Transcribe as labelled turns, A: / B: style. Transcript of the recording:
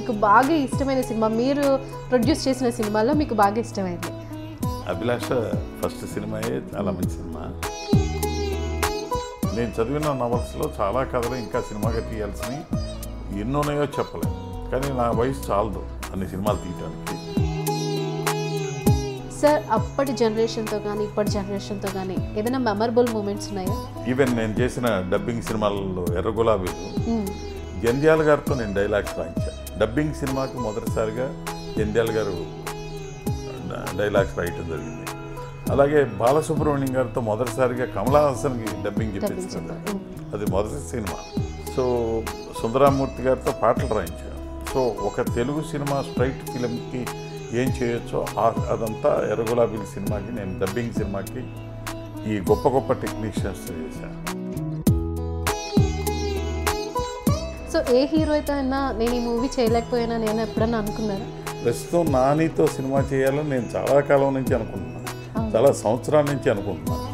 A: మీకు బాగా ఇష్టమైన సినిమా మీరు ప్రొడ్యూస్ చేసిన సినిమాల్లో మీకు బాగా ఇష్టమైంది
B: అభిలాష ఫస్ట్ సినిమాయే చాలా మంచి సినిమా నేను చదివిన నవల్స్లో చాలా కథలు ఇంకా సినిమాగా తీయాల్సినవి ఎన్నోన్నాయో చెప్పలేను కానీ నా వయసు చాలదు అన్ని సినిమాలు తీయటానికి
A: సార్ అప్పటి జనరేషన్తో కానీ ఇప్పటి జనరేషన్తో కానీ ఏదైనా మెమరబుల్ మూమెంట్స్ ఉన్నాయా
B: ఈవెన్ నేను చేసిన డబ్బింగ్ సినిమాలలో ఎర్ర గులాబీలు
A: మ్మ్.
B: జంధ్యాల గారితో నేను డైలాగ్స్ రాయించాను డబ్బింగ్ సినిమాకి మొదటిసారిగా జంధ్యాల గారు డైలాగ్స్ రాయటం జరిగింది అలాగే బాలసుబ్రహ్మణ్యం గారితో మొదటిసారిగా కమలా హాసన్కి డబ్బింగ్ చెప్పించింది
A: మ్మ్.
B: అది మొదటి సినిమా సో సుందరామూర్తి గారితో పాటలు రాయించాను సో ఒక తెలుగు సినిమా స్ట్రైట్ ఫిలింకి ఏం చేయొచ్చో ఆ- అదంతా ఎర్రగులాబీల సినిమాకి నేను డబ్బింగ్ సినిమాకి ఈ గొప్ప గొప్ప టెక్నీషియన్స్ చేశాను
A: సో ఏ హీరో అయితే అయినా నేను ఈ మూవీ చేయలేకపోయినా నేను ఎప్పుడన్నా అనుకున్నారా
B: ప్రస్తుతం నానితో సినిమా చేయాలని నేను చాలా కాలం నుంచి అనుకుంటున్నాను చాలా సంవత్సరాల నుంచి అనుకుంటున్నాను